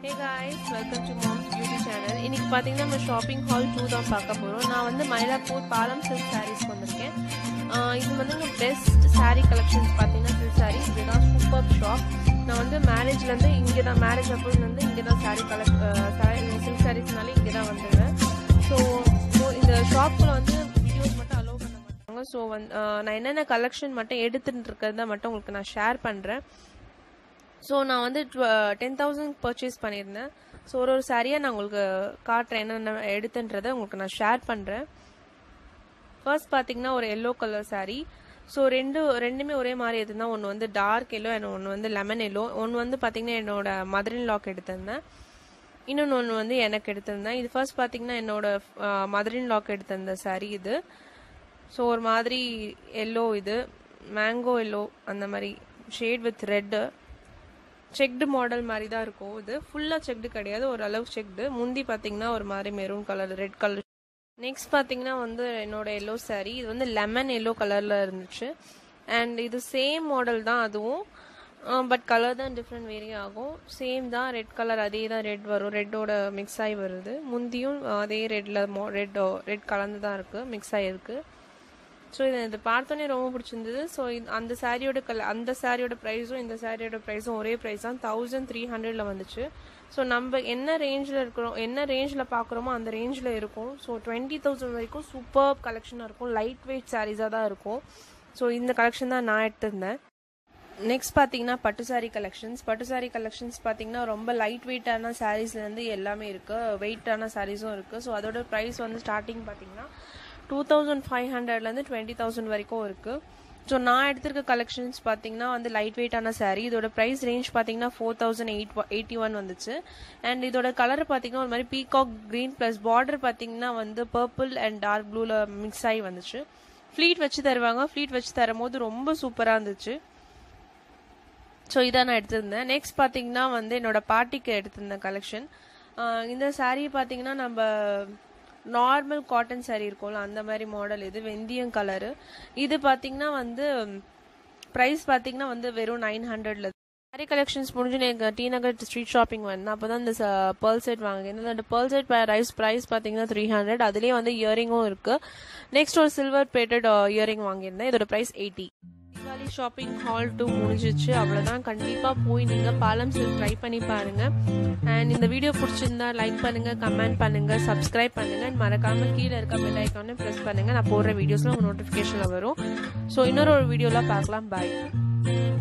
hey guys welcome to mom's beauty channel இன்னைக்கு பார்த்தீங்கன்னா நம்ம ஷாப்பிங் ஹால் டூ தான் பார்க்க போகிறோம் நான் வந்து மயிலாப்பூர் பாலம் சில்க் சாரீஸ் வந்திருக்கேன் ஆஹ் இது வந்து பெஸ்ட் saree கலெக்ஷன்ஸ் பார்த்தீங்கன்னா சில்க் சாரீஸ் இதுதான் சூப்பர் ஷாப் நான் வந்து மேரேஜ்லேருந்து இங்கே தான் மேரேஜ் அப்போலேருந்து இங்கே தான் சாரீ கலெக்ட் சில்க் சாரீஸ்னாலே இங்கே தான் வந்துடுவேன் ஸோ இந்த ஷாப்பில் வந்து வீடியோஸ் மட்டும் அலோவ் பண்ண மாட்டாங்க ஸோ வந்து நான் என்னென்ன கலெக்ஷன் மட்டும் எடுத்துட்டு இருக்கிறத மட்டும் உங்களுக்கு நான் ஷேர் பண்ணுறேன் ஸோ நான் வந்து டென் தௌசண்ட் பர்ச்சேஸ் பண்ணியிருந்தேன் ஸோ ஒரு ஒரு சாரியாக நான் உங்களுக்கு காட்டுறேன் என்னென்ன எடுத்துன்றதை உங்களுக்கு நான் ஷேர் பண்ணுறேன் ஃபர்ஸ்ட் பார்த்தீங்கன்னா ஒரு எல்லோ கலர் saree ஸோ ரெண்டு ரெண்டுமே ஒரே மாதிரி எதுனா ஒன்று வந்து டார்க் எல்லோ அண்ட் ஒன்று வந்து லெமன் எல்லோ ஒன்று வந்து பார்த்தீங்கன்னா என்னோட மதரின் லாக் எடுத்திருந்தேன் இன்னொன்று ஒன்று வந்து எனக்கு எடுத்திருந்தேன் இது ஃபர்ஸ்ட் பார்த்தீங்கன்னா என்னோட மதரின் லாக் எடுத்திருந்த saree இது ஸோ ஒரு மாதிரி எல்லோ இது மேங்கோ எல்லோ அந்த மாதிரி shade with red checked model மாதிரி தான் இருக்கும் இது ஃபுல்லாக செக்டு கிடையாது ஓரளவு செக்டு முந்தி பார்த்தீங்கன்னா ஒரு மாதிரி maroon colour red colour next பார்த்தீங்கன்னா வந்து என்னோட எல்லோ saree இது வந்து லெமன் எல்லோ கலரில் இருந்துச்சு அண்ட் இது சேம் மாடல் தான் அதுவும் பட் கலர் தான் டிஃப்ரெண்ட் வேரி ஆகும் சேம் தான் ரெட் கலர் அதே தான் ரெட் வரும் ரெட்டோட மிக்ஸ் ஆகி வருது முந்தியும் அதே ரெட்டில் மோ ரெட் ரெட் கலந்து தான் இருக்குது மிக்ஸ் ஆகிருக்கு ஸோ இது இது பார்த்தோன்னே ரொம்ப பிடிச்சிருந்தது ஸோ அந்த சாரியோட கல அந்த சாரியோட ப்ரைஸும் இந்த சாரியோட ப்ரைஸும் ஒரே ப்ரைஸ் தான் தௌசண்ட் த்ரீ ஹண்ட்ரடில் வந்துச்சு ஸோ நம்ம என்ன ரேஞ்சில் இருக்கிறோம் என்ன ரேஞ்சில் பார்க்குறோமோ அந்த ரேஞ்சில் இருக்கும் ஸோ டுவெண்ட்டி தௌசண்ட் வரைக்கும் சூப்பர் கலெக்ஷனாக இருக்கும் லைட் வெயிட் சாரீஸாக தான் இருக்கும் ஸோ இந்த கலெக்ஷன் தான் நான் எடுத்திருந்தேன் நெக்ஸ்ட் பார்த்தீங்கன்னா பட்டு சாரீ கலெக்ஷன்ஸ் பட்டு சாரீ கலெக்ஷன்ஸ் பார்த்தீங்கன்னா ரொம்ப லைட் வெயிட்டான சாரீஸ்லேருந்து எல்லாமே இருக்குது வெயிட்டான சாரீஸும் இருக்குது ஸோ அதோட ப்ரைஸ் வந்து ஸ்டார்டிங் பார்த்தீங்கன்னா டூ தௌசண்ட் ஃபைவ் ஹண்ட்ரட்லேருந்து டுவெண்ட்டி தௌசண்ட் வரைக்கும் இருக்குது ஸோ நான் எடுத்திருக்க கலெக்ஷன்ஸ் பார்த்தீங்கன்னா வந்து லைட் வெயிட்டான saree இதோட ப்ரைஸ் ரேஞ்ச் பார்த்தீங்கன்னா four thousand eight eighty one வந்துச்சு அண்ட் இதோட கலர் பார்த்தீங்கன்னா ஒரு மாதிரி பீகாக் க்ரீன் ப்ளஸ் பார்டர் பார்த்தீங்கன்னா வந்து பர்பிள் அண்ட் டார்க் ப்ளூவில் மிக்ஸ் ஆகி வந்துச்சு ஃப்ளீட் வச்சு தருவாங்க ஃப்ளீட் வச்சு தரும்போது ரொம்ப சூப்பராக இருந்துச்சு ஸோ இதான் நான் எடுத்திருந்தேன் நெக்ஸ்ட் பார்த்தீங்கன்னா வந்து என்னோட பாட்டிக்கு எடுத்திருந்தேன் கலெக்ஷன் இந்த saree பார்த்தீங்கன்னா நம்ம நார்மல் காட்டன் saree இருக்கும்ல அந்த மாதிரி மாடல் இது வெந்தயம் கலரு இது பார்த்தீங்கன்னா வந்து ப்ரைஸ் பார்த்தீங்கன்னா வந்து வெறும் நைன் ஹண்ட்ரட்ல சாரி கலெக்ஷன்ஸ் முடிஞ்சு எனக்கு டி நகர் ஸ்ட்ரீட் ஷாப்பிங் வந்தேன் அப்போ தான் இந்த பேர்ல் செட் வாங்கினேன் இந்த பேர்ல் செட் ரைஸ் ப்ரைஸ் பார்த்தீங்கன்னா த்ரீ ஹண்ட்ரட் அதுலேயே வந்து இயரிங்கும் இருக்குது நெக்ஸ்ட் ஒரு சில்வர் பேட்டட் இயரிங் வாங்கியிருந்தேன் இதோட price eighty Deepavali shopping haul டூ முடிஞ்சிச்சு அவ்வளோதான் கண்டிப்பாக போய் நீங்கள் பாலம் சில்க் ட்ரை பண்ணி பாருங்கள் அண்ட் இந்த வீடியோ பிடிச்சிருந்தா லைக் பண்ணுங்கள் கமெண்ட் பண்ணுங்கள் சப்ஸ்கிரைப் பண்ணுங்கள் அண்ட் மறக்காமல் கீழே இருக்க பெல் ஐக்கானே ப்ரெஸ் பண்ணுங்கள் நான் போடுற வீடியோஸில் உங்கள் நோட்டிஃபிகேஷனில் வரும் ஸோ இன்னொரு ஒரு வீடியோவில் பார்க்கலாம் பாய்